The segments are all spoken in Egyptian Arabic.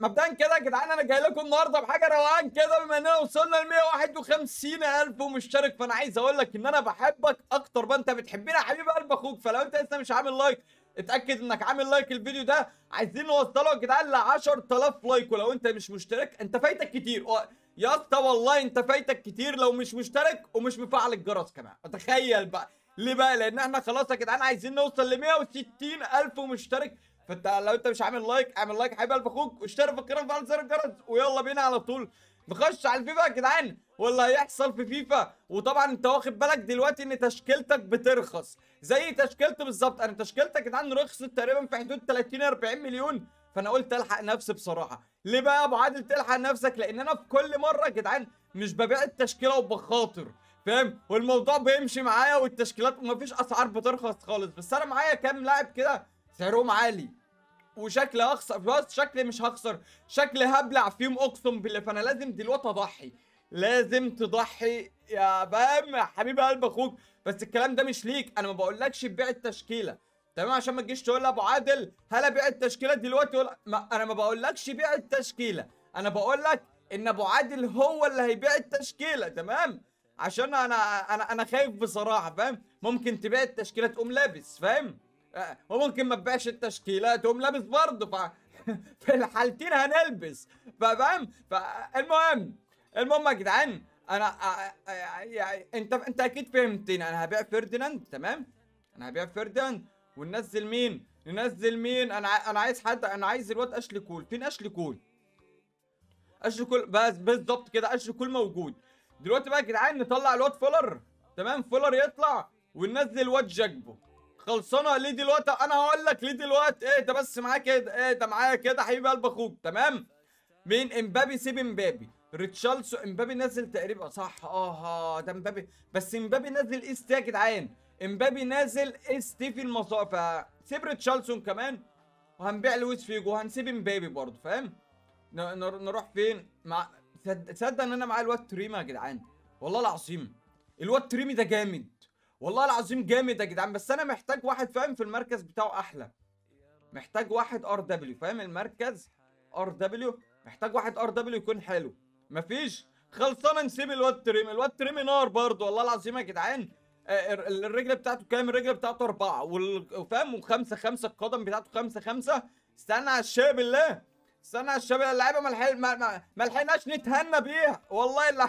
مبدئيا كده يا جدعان انا جاي لكم النهارده بحاجه روقان كده بما اننا وصلنا ل 151 الف مشترك فانا عايز اقول لك ان انا بحبك اكتر ما انت بتحبني يا حبيب قلب اخوك فلو انت لسه مش عامل لايك اتاكد انك عامل لايك الفيديو ده عايزين نوصله يا جدعان ل 10000 لايك ولو انت مش مشترك انت فايتك كتير و- يا اسطى والله انت فايتك كتير لو مش مشترك ومش مفعل الجرس كمان تخيل بقى ليه بقى لان احنا خلاص يا جدعان عايزين نوصل ل 160 الف مشترك فانت لو انت مش عامل لايك اعمل لايك حبيب قلب اخوك واشترك في القناه وفعل زر الجرس ويلا بينا على طول نخش على الفيفا يا جدعان واللي هيحصل في فيفا وطبعا انت واخد بالك دلوقتي ان تشكيلتك بترخص زي تشكيلتي بالظبط انا تشكيلتي يا جدعان رخصت تقريبا في حدود 30 40 مليون فانا قلت الحق نفسي بصراحه ليه بقى يا ابو عادل تلحق نفسك لان انا في كل مره يا جدعان مش ببيع التشكيله وبخاطر فاهم والموضوع بيمشي معايا والتشكيلات مفيش اسعار بترخص خالص بس انا معايا كام لاعب كده سعرهم عالي وشكلي هخسر بس شكلي مش هخسر شكلي هبلع فيهم اقسم بالله فانا لازم دلوقتي اضحي لازم تضحي يا فاهم يا حبيب قلب اخوك بس الكلام ده مش ليك انا ما بقولكش تبيع التشكيله تمام عشان ما تجيش تقول لي ابو عادل هل ابيع التشكيله دلوقتي ولا ما انا ما بقولكش بيع التشكيله انا بقول لك ان ابو عادل هو اللي هيبيع التشكيله تمام عشان انا انا انا خايف بصراحه فاهم ممكن تبيع التشكيله تقوم لابس فاهم آه، وممكن ما تبيعش التشكيله تقوم لابس برضه ف... في الحالتين هنلبس فاهم فالمهم المهم يا جدعان انا آه، آه، يعني انت انت اكيد فهمتني انا هبيع فرديناند تمام انا هبيع فرديناند وننزل مين ننزل مين انا ع- انا عايز حد انا عايز الواد اشلي كول فين اشلي كول اشلي كول بس بالظبط كده اشلي كول موجود دلوقتي بقى يا جدعان نطلع الواد فولر تمام فولر يطلع وننزل الواد جاكبو خلصانه ليه دلوقتي انا هقول لك ليه دلوقتي ايه ده بس معايا كده ايه ده معايا كده حبيب قلب اخوك تمام مين امبابي سيب امبابي ريتشارلسو امبابي نازل تقريبا صح اه ده امبابي بس امبابي نازل است يا جدعان امبابي نازل است في المصافة سيب ريتشارلسون كمان وهنبيع لويس فيجو وهنسيب امبابي برضه فاهم ن- نر- نروح فين مع صد- تصدق ان انا معايا الواد تريمي يا جدعان والله العظيم الواد تريمي ده جامد والله العظيم جامد يا جدعان بس انا محتاج واحد فاهم في المركز بتاعه احلى محتاج واحد ار دبليو فاهم المركز ار دبليو محتاج واحد ار دبليو يكون حلو مفيش خلصانه نسيب الواد تريمي الواد تريمي نار برضه والله العظيم يا جدعان آه، ال- الرجل بتاعته كام الرجل بتاعته أربعة وال- فاهم وخمسة خمسة القدم بتاعته خمسة خمسة استنى على الشاي بالله استنى على الشاي بالله اللعيبة ما لحق- ما- ما- ما لحقناش نتهنى بيها والله اللي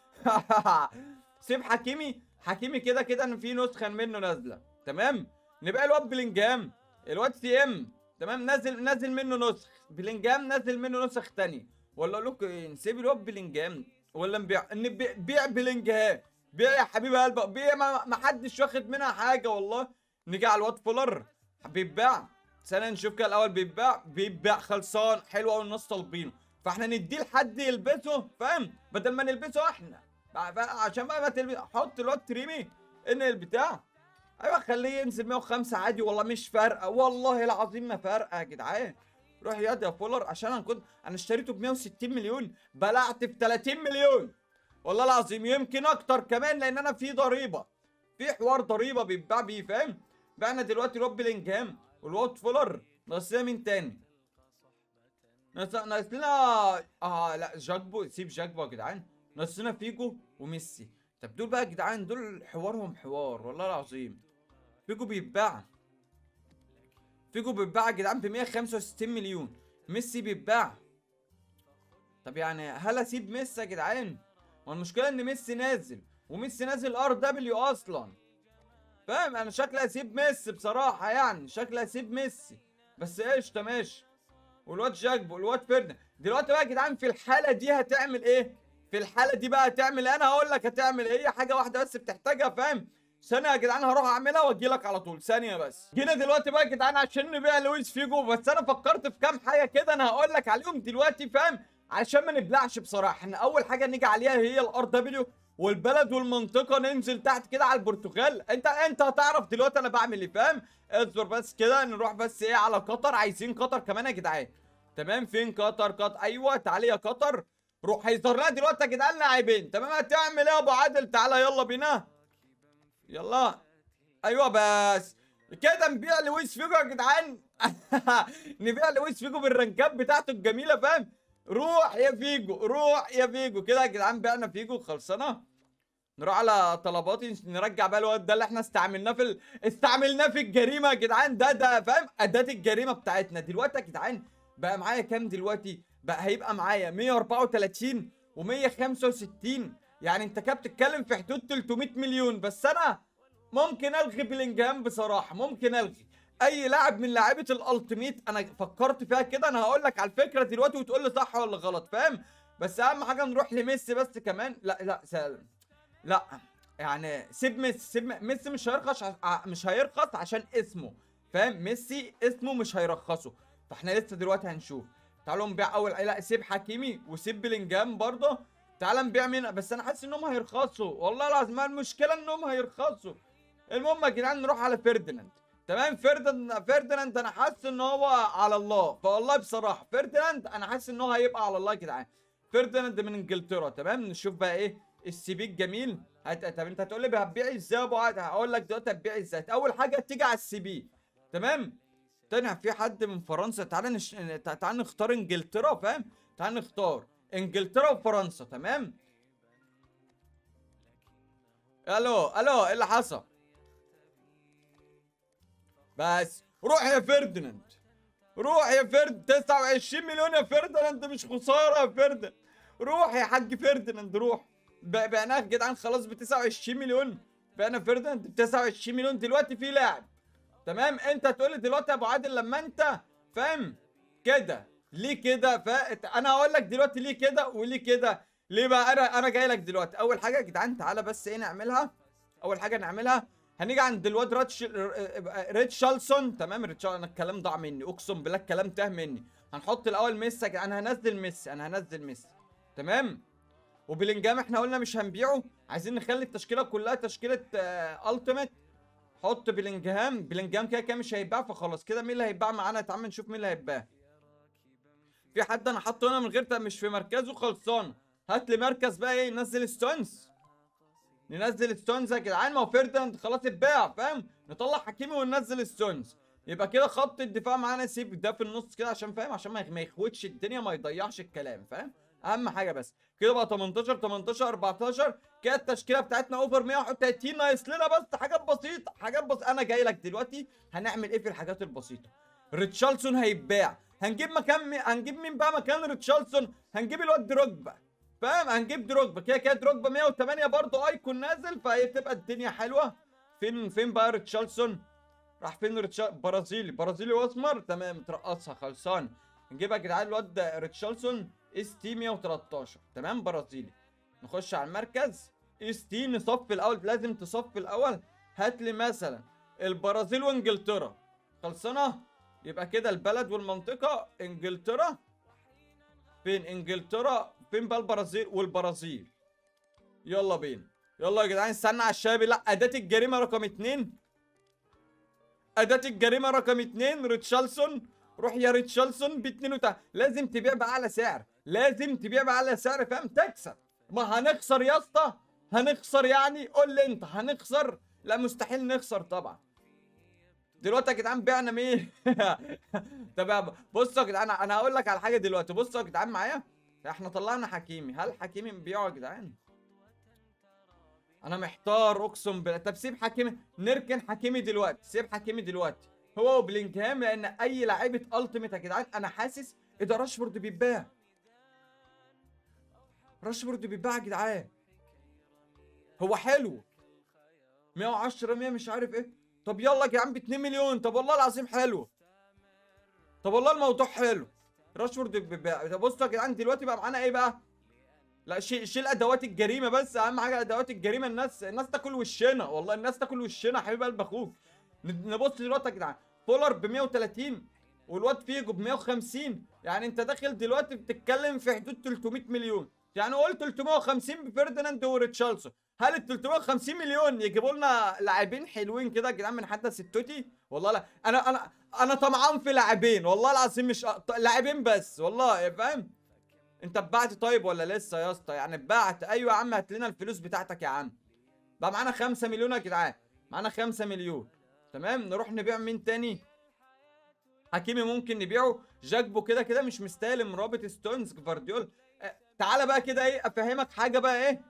سيب حكيمي حكيمي كده كده ان في نسخة منه نازلة تمام نبقى الواد بلينجهام الواد سي ام تمام نازل نازل منه نسخ بلينجهام نازل منه نسخ تانية ولا اقول لكم ايه نسيب الواد بلينجهام ولا نبيع نبيع بيع بلينجهام بيع يا حبيب قلبك بيع ما, ما حدش واخد منها حاجه والله نيجي على الواد فولر بيتباع ثانية نشوف كده الاول بيتباع بيتباع خلصان حلو قوي الناس طالبينه فاحنا نديه لحد يلبسه فاهم بدل ما نلبسه احنا بقى- بقى عشان بقى ما تلبس حط الواد تريمي ان البتاع ايوه خليه ينزل 105 عادي والله مش فارقه والله العظيم ما فارقه يا جدعان روح ياض يا فولر عشان انا كنت انا اشتريته ب 160 مليون بلعت ب 30 مليون والله العظيم يمكن اكتر كمان لان انا في ضريبه في حوار ضريبه بيتباع بيه فاهم بعنا دلوقتي الواد بلينجهام والواد فولر ناقص لنا مين تاني ناقص ناقص لنا اه لا جاكبو سيب جاكبو يا جدعان ناقص لنا فيجو وميسي طب دول بقى يا جدعان دول حوارهم حوار والله العظيم فيجو بيتباع فيجو بيتباع يا جدعان ب 165 مليون ميسي بيتباع طب يعني هل اسيب ميسي يا جدعان ما المشكله ان ميسي نازل وميسي نازل ار دبليو اصلا فاهم انا شكلي اسيب ميسي بصراحه يعني شكلي اسيب ميسي بس قشطه ماشي والواد جاكبو والواد فيرنا دلوقتي بقى يا جدعان في الحاله دي هتعمل ايه في الحاله دي بقى هتعمل ايه انا هقول لك هتعمل ايه هي حاجه واحده بس بتحتاجها فاهم ثانية يا جدعان هروح اعملها واجي لك على طول ثانية بس جينا دلوقتي بقى يا جدعان عشان نبيع لويس فيجو بس انا فكرت في كام حاجة كده انا هقول لك عليهم دلوقتي فاهم عشان ما نبلعش بصراحة احنا اول حاجة نيجي عليها هي الار دبليو والبلد والمنطقة ننزل تحت كده على البرتغال انت انت هتعرف دلوقتي انا بعمل ايه فاهم اصبر بس كده نروح بس ايه على قطر عايزين قطر كمان يا جدعان تمام فين قطر قطر ايوه تعالي يا قطر روح هيظهر لها دلوقتي يا جدعان لاعبين تمام هتعمل ايه يا ابو عادل تعالى يلا بينا يلا ايوه بس كده نبيع لويس فيجو يا جدعان نبيع لويس فيجو بالرنكات بتاعته الجميله فاهم روح يا فيجو روح يا فيجو كده يا جدعان بعنا فيجو خلصانه نروح على طلباتي نرجع بقى الواد ده اللي احنا استعملناه في ال... استعملناه في الجريمه يا جدعان ده ده فاهم اداه الجريمه بتاعتنا دلوقتي يا جدعان بقى معايا كام دلوقتي بقى هيبقى معايا 134 و165 يعني انت كده بتتكلم في حدود 300 مليون بس انا ممكن الغي بلينجهام بصراحه ممكن الغي اي لاعب من لاعيبه الالتيميت انا فكرت فيها كده انا هقول لك على الفكره دلوقتي وتقول لي صح ولا غلط فاهم بس اهم حاجه نروح لميسي بس كمان لا لا سلام. لا يعني سيب ميسي سيب ميسي مش هيرخص ع- مش هيرخص عشان اسمه فاهم ميسي اسمه مش هيرخصه فاحنا لسه دلوقتي هنشوف تعالوا نبيع اول لا سيب حكيمي وسيب بلينجهام برضه تعال نبيع مين بس انا حاسس انهم هيرخصوا والله العظيم ما المشكله انهم هيرخصوا المهم يا جدعان نروح على فيرديناند تمام فيرديناند فيرديناند انا حاسس ان هو على الله فوالله بصراحه فيرديناند انا حاسس ان هو هيبقى على الله يا جدعان فيرديناند من انجلترا تمام نشوف بقى ايه السي بي الجميل هت... طب انت هتقول لي هتبيع ازاي يا ابو عاد هقول لك دلوقتي هتبيع ازاي اول حاجه تيجي على السي بي تمام تاني في حد من فرنسا تعال نش... تع- تعال نختار انجلترا فاهم تعال نختار انجلترا وفرنسا تمام الو الو ايه اللي حصل بس روح يا فرديناند روح يا فرد 29 مليون يا فرديناند مش خساره يا فرديناند روح يا حاج فرديناند روح ب- بعناه يا جدعان خلاص ب 29 مليون بقينا فرديناند ب 29 مليون دلوقتي في لاعب تمام انت تقول لي دلوقتي يا ابو عادل لما انت فاهم كده ليه كده ف انا هقول لك دلوقتي ليه كده وليه كده ليه بقى انا انا جاي لك دلوقتي اول حاجه يا جدعان تعالى بس ايه نعملها اول حاجه نعملها هنيجي عند الواد راتش ريتشارلسون تمام ريتشارلسون انا الكلام ضاع مني اقسم بالله الكلام تاه مني هنحط الاول ميسي يا جدعان. انا هنزل ميسي انا هنزل ميسي تمام وبلينجهام احنا قلنا مش هنبيعه عايزين نخلي التشكيله كلها تشكيله التيميت حط بلينجهام بلينجهام كده كده مش هيتباع فخلاص كده مين اللي هيتباع معانا تعال نشوف مين اللي هيتباع في حد انا حاطه هنا من غير ت- مش في مركزه خلصان هات لي مركز بقى ايه ننزل ستونز ننزل ستونز يا جدعان ما هو فيرديناند خلاص اتباع فاهم نطلع حكيمي وننزل ستونز يبقى كده خط الدفاع معانا سيب ده في النص كده عشان فاهم عشان ما ما يخوتش الدنيا ما يضيعش الكلام فاهم اهم حاجه بس كده بقى 18 18 14 كده التشكيله بتاعتنا اوفر 131 ناقص لنا بس حاجات بسيطه حاجات بس انا جاي لك دلوقتي هنعمل ايه في الحاجات البسيطه ريتشارلسون هيتباع هنجيب مكان مي... هنجيب مين بقى مكان ريتشارلسون هنجيب الواد دروجبا فاهم هنجيب دروجبا كده كده دروجبا 108 برضه ايكون نازل فهي تبقى الدنيا حلوه فين فين بقى ريتشارلسون راح فين ريتشارل برازيلي برازيلي واسمر تمام ترقصها خلصان نجيب يا جدعان الواد ده ريتشارلسون اس تي 113 تمام برازيلي نخش على المركز اس تي نصف الاول لازم تصف الاول هات لي مثلا البرازيل وانجلترا خلصانه يبقى كده البلد والمنطقه انجلترا فين انجلترا فين بقى البرازيل والبرازيل يلا بينا يلا يا جدعان استنى على الشباب لا اداه الجريمه رقم اتنين اداه الجريمه رقم اتنين ريتشارلسون روح يا ريتشارلسون ب 2 وتع... لازم تبيع باعلى سعر لازم تبيع باعلى سعر فاهم تكسب ما هنخسر يا اسطى هنخسر يعني قول لي انت هنخسر لا مستحيل نخسر طبعا دلوقتي يا جدعان بعنا مين طب يا- بصوا يا جدعان انا هقول لك على حاجه دلوقتي بصوا يا جدعان معايا احنا طلعنا حكيمي هل حكيمي نبيعه يا جدعان انا محتار اقسم بالله طب سيب حكيمي نركن حكيمي دلوقتي سيب حكيمي دلوقتي هو وبلينكهام لان اي لعيبه التيميت يا جدعان انا حاسس ايه ده راشفورد بيتباع راشفورد بيتباع يا جدعان هو حلو 110 100 مش عارف ايه طب يلا يا جدعان ب 2 مليون طب والله العظيم حلو طب والله الموضوع حلو راشفورد بيتباع طب بصوا يا جدعان دلوقتي بقى معانا ايه بقى لا شيل شيل ادوات الجريمه بس اهم حاجه ادوات الجريمه الناس الناس تاكل وشنا والله الناس تاكل وشنا يا حبيب قلب اخوك ن- نبص دلوقتي يا جدعان فولر ب 130 والواد فيجو ب 150 يعني انت داخل دلوقتي بتتكلم في حدود 300 مليون يعني قول 350 بفرديناند وريتشارلسون هل ال 350 مليون يجيبوا لنا لاعبين حلوين كده يا جدعان من حدث التوتي والله لا انا انا انا طمعان في لاعبين والله العظيم مش أ- لاعبين بس والله فاهم انت اتبعت طيب ولا لسه يا اسطى يعني اتبعت ايوه يا عم هات لنا الفلوس بتاعتك يا عم بقى معانا 5 مليون يا جدعان معانا 5 مليون تمام نروح نبيع مين تاني حكيمي ممكن نبيعه جاكبو كده كده مش مستلم رابط ستونز جفارديول آه، تعالى بقى كده ايه افهمك حاجه بقى ايه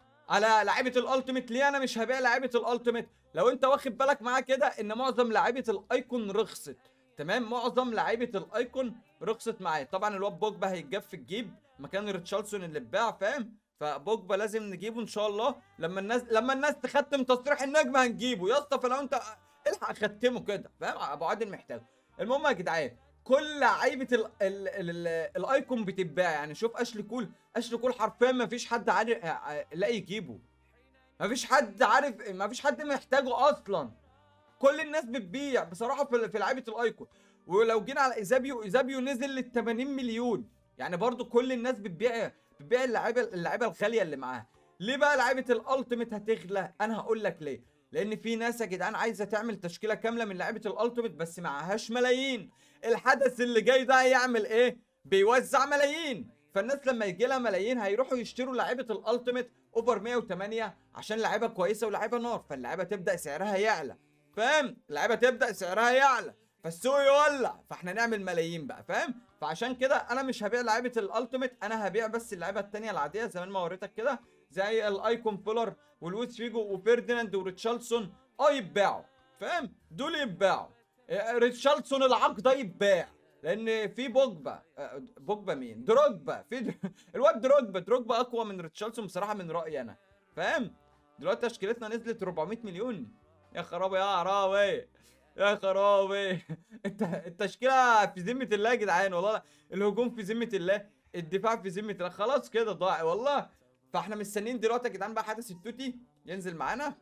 على لعيبه الالتيميت ليه انا مش هبيع لعيبه الالتيميت لو انت واخد بالك معايا كده ان معظم لعيبه الايكون رخصت تمام معظم لعيبه الايكون رخصت معايا طبعا الواد بوجبا هيتجاب في الجيب مكان ريتشاردسون اللي اتباع فاهم فبوجبا لازم نجيبه ان شاء الله لما الناس لما الناس تختم تصريح النجم هنجيبه يا اسطى فلو انت الحق ختمه كده فاهم ابو عادل محتاجه المهم يا جدعان كل لعيبه ال... ال... ال... ال... الايكون بتتباع يعني شوف اشلي كول اشلي كول حرفيا ما فيش حد عارف لا يجيبه ما فيش حد عارف ما فيش حد محتاجه اصلا كل الناس بتبيع بصراحه في في لعيبه الايكون ولو جينا على ايزابيو ايزابيو نزل لل 80 مليون يعني برضو كل الناس بتبيع بتبيع اللعيبه اللعيبه الغاليه اللي معاها ليه بقى لعيبه الالتيميت هتغلى انا هقول لك ليه لان في ناس يا جدعان عايزه تعمل تشكيله كامله من لعيبه الالتيميت بس معهاش ملايين الحدث اللي جاي ده هيعمل ايه بيوزع ملايين فالناس لما يجي لها ملايين هيروحوا يشتروا لعيبه الالتيميت اوفر 108 عشان لعيبه كويسه ولعيبه نار فاللعيبه تبدا سعرها يعلى فاهم اللعيبه تبدا سعرها يعلى فالسوق يولع فاحنا نعمل ملايين بقى فاهم فعشان كده انا مش هبيع لعيبه الالتيميت انا هبيع بس اللعيبه التانية العاديه زي ما وريتك كده زي الايكون فولر ولويس فيجو وفيرديناند وريتشاردسون اه يتباعوا فاهم دول يتباعوا آه، ريتشاردسون العق ده يتباع لان في بوجبا آه، بوجبا مين دروجبا في د... الواد دروجبا دروجبا اقوى من ريتشاردسون بصراحه من رايي انا فاهم دلوقتي تشكيلتنا نزلت 400 مليون يا خرابي يا عراوي يا خرابي انت التشكيله في ذمه الله يا جدعان والله الهجوم في ذمه الله الدفاع في ذمه الله خلاص كده ضاع والله فاحنا مستنيين دلوقتي يا جدعان بقى حدث التوتي ينزل معانا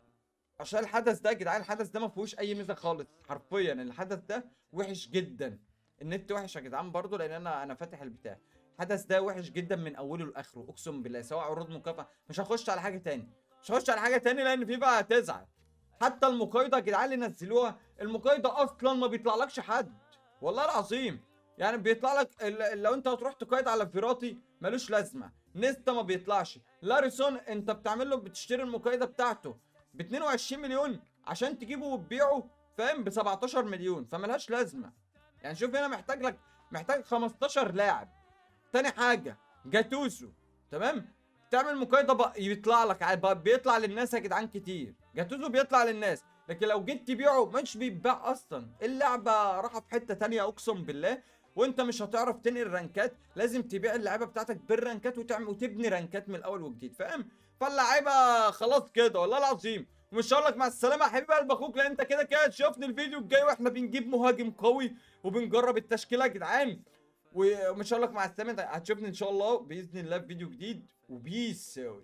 عشان الحدث ده يا جدعان الحدث ده ما فيهوش اي ميزه خالص حرفيا الحدث ده وحش جدا النت وحش يا جدعان برضه لان انا انا فاتح البتاع الحدث ده وحش جدا من اوله لاخره اقسم بالله سواء عروض مكافاه مش هخش على حاجه تاني مش هخش على حاجه تاني لان في بقى هتزعل حتى المقايضه يا جدعان اللي نزلوها المقايضه اصلا ما بيطلعلكش حد والله العظيم يعني بيطلع لك ال- لو انت هتروح تقايض على فيراتي ملوش لازمه نيستا ما بيطلعش لاريسون انت بتعمل له بتشتري المقايضه بتاعته ب 22 مليون عشان تجيبه وتبيعه فاهم ب 17 مليون فملهاش لازمه يعني شوف هنا محتاج لك محتاج 15 لاعب تاني حاجه جاتوسو تمام تعمل مقايضه بقى يطلع لك ع- بقى بيطلع للناس يا جدعان كتير جاتوسو بيطلع للناس لكن لو جيت تبيعه مش بيتباع اصلا اللعبه رايحه في حته تانية اقسم بالله وانت مش هتعرف تنقل رانكات لازم تبيع اللعيبه بتاعتك بالرانكات وتعمل وتبني رانكات من الاول وجديد فاهم فاللعيبه خلاص كده والله العظيم ومش هقول لك مع السلامه يا حبيب قلب اخوك لان انت كده كده شفنا الفيديو الجاي واحنا بنجيب مهاجم قوي وبنجرب التشكيله يا جدعان ومش هقول لك مع السلامه انت هتشوفني ان شاء الله باذن الله في فيديو جديد وبيس